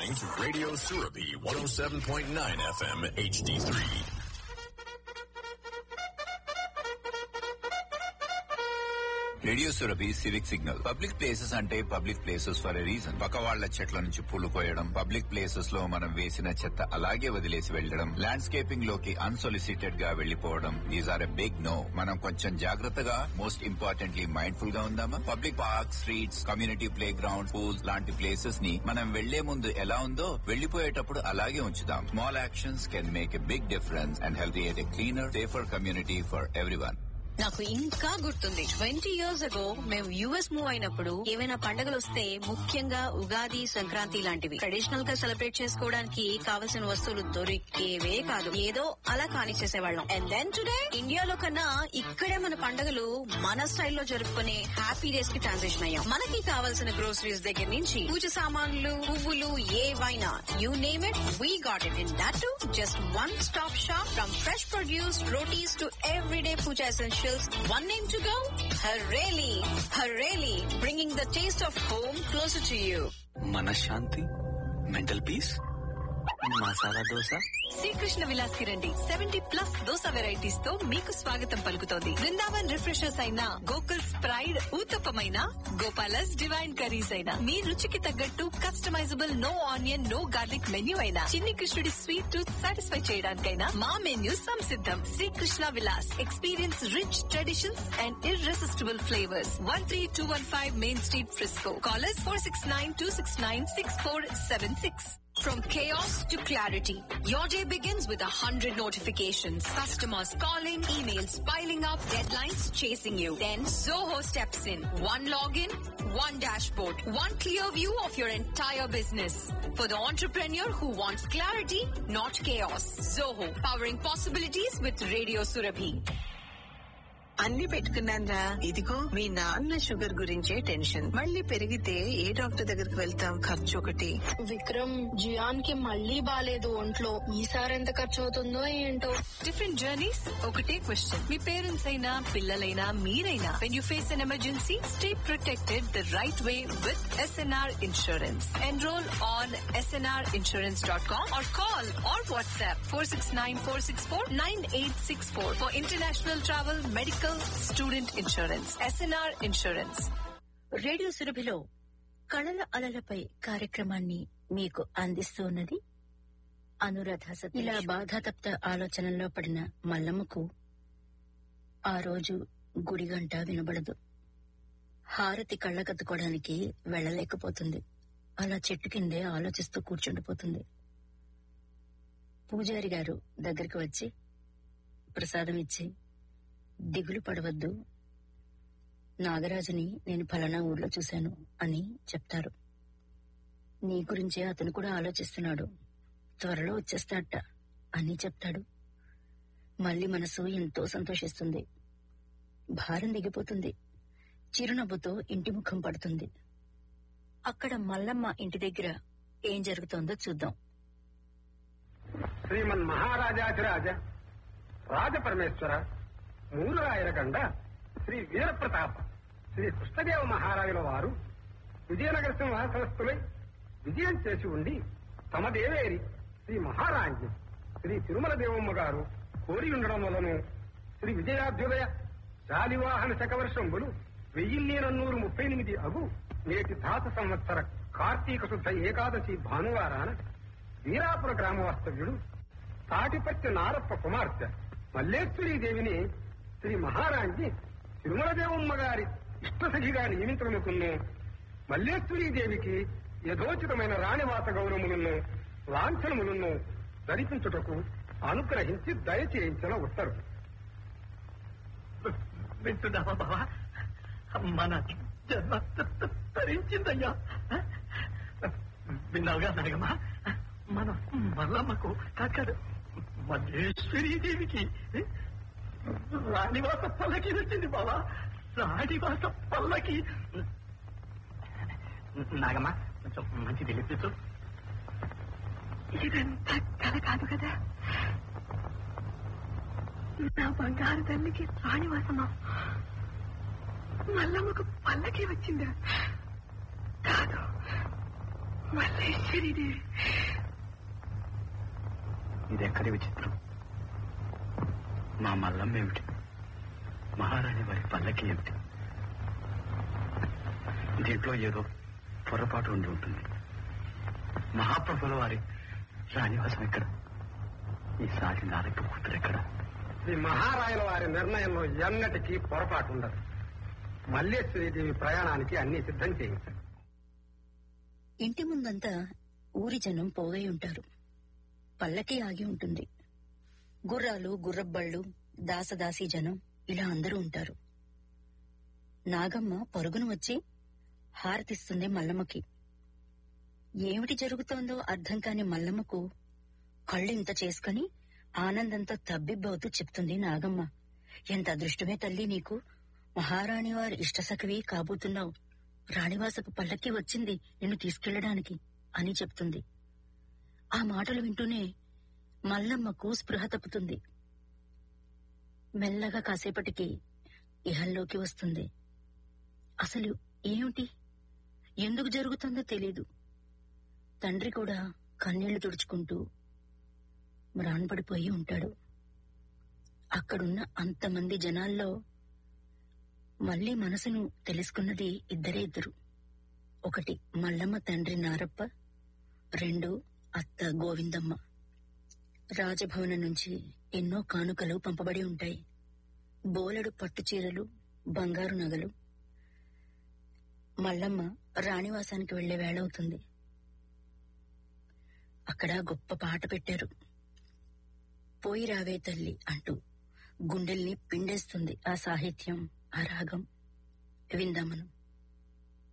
listening to Radio Surabi 107.9 FM HD3. Radio Surabhi civic signal public places అంటే public places for a reason పక్క వాళ్ల చెట్ల నుంచి పూలు కోయడం పబ్లిక్ ప్లేసెస్ లో మనం వేసిన చెత్త అలాగే వదిలేసి వెళ్లడం ల్యాండ్స్కేపింగ్ లోకి అన్సొలిసిటెడ్ గా వెళ్లిపోవడం these are a big no మనం కొంచెం జాగ్రత్తగా మోస్ట్ ఇంపార్టెంట్లీ మైండ్ఫుల్ గా ఉందామా public park streets community playground pools లాంటి ప్లేసెస్ ని మనం వెళ్లే ముందు ఎలా ఉందో వెళ్లిపోయేటప్పుడు అలాగే ఉంచుదాం small actions can make a big difference and health a cleaner safer community for everyone నాకు ఇంకా గుర్తుంది ట్వంటీ ఇయర్స్ అగో మేము యుఎస్ మూవ్ అయినప్పుడు ఏవైనా పండుగలు వస్తే ముఖ్యంగా ఉగాది సంక్రాంతి లాంటివి ట్రెడిషనల్ గా సెలబ్రేట్ చేసుకోవడానికి కావలసిన వస్తువులు దొరికేవే కాదు ఏదో అలా కానిచ్చేసేవాళ్ళం అండ్ దెన్ టుడే ఇండియాలో కన్నా ఇక్కడే మన పండుగలు మన స్టైల్లో జరుపుకునే హ్యాపీ డేస్ కి ట్రాన్సిషన్ అయ్యాం మనకి కావాల్సిన గ్రోసరీస్ దగ్గర నుంచి పూజ సామాన్లు పువ్వులు ఏవైనా you name it we got it in that to just one stop shop from fresh produce rotis to everyday puja essentials. One name to go? Hareli. Hareli, bringing the taste of home closer to you. మనశ్శాంతి mental peace masala dosa Srikrishna Vilas కి రండి seventy plus dosa varieties తో మీకు స్వాగతం పలుకుతోంది Brindavan refreshers అయిన Gokul's pride ఊతప్పమైన Gopala's divine curries అయినా మీ రుచికి తగ్గట్టు customisable no onion no garlic menu అయినా చిన్ని కృష్ణుడి స్వీట్ టూత్ సాటిస్ఫై చేయడానికైనా మా మెన్యూ సంసిద్ధం Srikrishna Vilas experience rich traditions and irresistible flavours one three two one five main street Frisco callers four six nine two six nine six four seven six From chaos to clarity, your day begins with a hundred notifications. Customers calling, emails piling up, deadlines chasing you. Then Zoho steps in. One login, one dashboard, one clear view of your entire business. For the entrepreneur who wants clarity, not chaos. Zoho, powering possibilities with Radio Surabhi. అన్ని పెట్టుకున్నానరా ఇదిగో మీ నాన్న sugar గురించే tension మళ్ళీ పెరిగితే ఏ doctor దగ్గరికి వెళ్తాం ఖర్చు ఒకటి విక్రమ్ జియాన్ కి మళ్ళీ బాలేదు ఒంట్లో ఈసారి ఎంత ఖర్చు అవుతుందో ఏంటో డిఫరెంట్ జర్నీస్ ఒకటే క్వశ్చన్ మీ పేరెంట్స్ అయినా పిల్లలైనా మీరైనా when you face an emergency stay protected the right way with SNR insurance enrol on SNR insurance dot com or call or WhatsApp four six nine four six four nine eight six four for international travel medical student insurance SNR insurance radio సురభిలో కళల అలలపై కార్యక్రమాన్ని మీకు అందిస్తూ ఉన్నది అనురాధ సతీష్. ఇలా బాధాతప్త ఆలోచనల్లో పడిన మల్లమ్మకు ఆ రోజు గుడి గంట వినబడదు హారతి కళ్ళకత్తుకోవడానికి వెళ్ళలేకపోతుంది అలా చెట్టు కిందే ఆలోచిస్తూ కూర్చుండిపోతుంది పూజారి గారు దగ్గరికి వచ్చి ప్రసాదం ఇచ్చి దిగులు పడవద్దు నాగరాజుని నేను ఫలానా ఊర్లో చూశాను అని చెప్తారు నీ గురించే అతను కూడా ఆలోచిస్తున్నాడు త్వరలో వచ్చేస్తాడట అని చెప్తాడు మళ్ళీ మనసు ఎంతో సంతోషిస్తుంది భారం దిగిపోతుంది చిరునవ్వుతో ఇంటి ముఖం పడుతుంది అక్కడ మల్లమ్మ ఇంటి దగ్గర ఏం జరుగుతోందో చూద్దాం శ్రీమన్ మహారాజాధిరాజ రాజపరమేశ్వర మూలరాయరగండ శ్రీ వీరప్రతాప శ్రీ కృష్ణదేవ మహారాజుల వారు విజయనగర సింహాసనస్థులై విజయం చేసి ఉండి తమ దేవేరి శ్రీ మహారాజ్యం శ్రీ తిరుమల దేవమ్మ గారు కోరి ఉండడం వలన శ్రీ విజయాభ్యుదయ శాలివాహన శకవర్షంబులు వెయ్యిన్ని నన్నూరు ముప్పై ఎనిమిది అగు నేటి తాత సంవత్సర కార్తీక శుద్ధ ఏకాదశి భానువారాన వీరాపుర గ్రామ వాస్తవ్యుడు తాటిపత్తి నారప్ప కుమార్తె మల్లేశ్వరీ దేవిని శ్రీ మహారాణి తిరుమల దేవమ్మ గారి ఇష్టసఖిగా నియమించనుకున్న మల్లేశ్వరీ దేవికి యథోచితమైన రాణివాత గౌరవములను లాంఛనములను ధరించుటకు అనుగ్రహించి దయచేయించిన ఉత్తర్వు వింటున్నావా బావా మన జన్మ తరించిందయ్యా విన్నావుగా నడగమా మన మల్లమ్మకు కాదు మల్లేశ్వరీదేవికి రాణివాస పల్లకి వచ్చింది బావా రాణివాస పల్లకి నాగమ్మా కొంచెం మంచి తెలిపించు ఇదంతా కల కాదు కదా నా బంగారు తల్లికి రాణివాసమా మల్లమ్మకు పల్లకి వచ్చిందా కాదు మల్లేశ్వరిదేవి ఇది ఎక్కడి విచిత్రం మా మల్లం ఏమిటి మహారాణి వారి పల్లకి ఏమిటి దీంట్లో ఏదో పొరపాటు ఉండి ఉంటుంది మహాప్రభుల వారి రాణివాసం ఎక్కడ ఈసారి నాలుగు కూతురు ఎక్కడ శ్రీ మహారాయల వారి నిర్ణయంలో ఎన్నటికీ పొరపాటు ఉండదు మల్లేశ్వరీదేవి ప్రయాణానికి అన్ని సిద్ధం చేయించారు ఇంటి ముందంతా ఊరి జనం పోగై ఉంటారు పల్లకి ఆగి ఉంటుంది గుర్రాలు గుర్రబ్బళ్ళు దాసదాసి జనం ఇలా అందరూ ఉంటారు నాగమ్మ పరుగును వచ్చి హారతిస్తుంది మల్లమ్మకి ఏమిటి జరుగుతోందో అర్థం కాని మల్లమ్మకు కళ్ళు ఇంత చేసుకుని ఆనందంతో తబ్బిబ్బవుతూ చెప్తుంది నాగమ్మ ఎంత అదృష్టమే తల్లి నీకు మహారాణి వారి ఇష్టసఖవి కాబోతున్నావు రాణివాసపు పల్లకి వచ్చింది నిన్ను తీసుకెళ్లడానికి అని చెప్తుంది ఆ మాటలు వింటూనే మల్లమ్మకు స్పృహ తప్పుతుంది మెల్లగా కాసేపటికి ఇహంలోకి వస్తుంది అసలు ఏమిటి ఎందుకు జరుగుతుందో తెలీదు తండ్రి కూడా కన్నీళ్లు తుడుచుకుంటూ మ్రాన్పడిపోయి ఉంటాడు అక్కడున్న అంతమంది జనాల్లో మళ్ళీ మనసును తెలుసుకున్నది ఇద్దరే ఇద్దరు ఒకటి మల్లమ్మ తండ్రి నారప్ప రెండు అత్త గోవిందమ్మ రాజభవనం నుంచి ఎన్నో కానుకలు పంపబడి ఉంటాయి బోలెడు పట్టు చీరలు బంగారు నగలు మల్లమ్మ రాణివాసానికి వెళ్లే వేళవుతుంది అక్కడ గొప్ప పాట పెట్టారు పోయి రావే తల్లి అంటూ గుండెల్ని పిండేస్తుంది ఆ సాహిత్యం ఆ రాగం విందామనం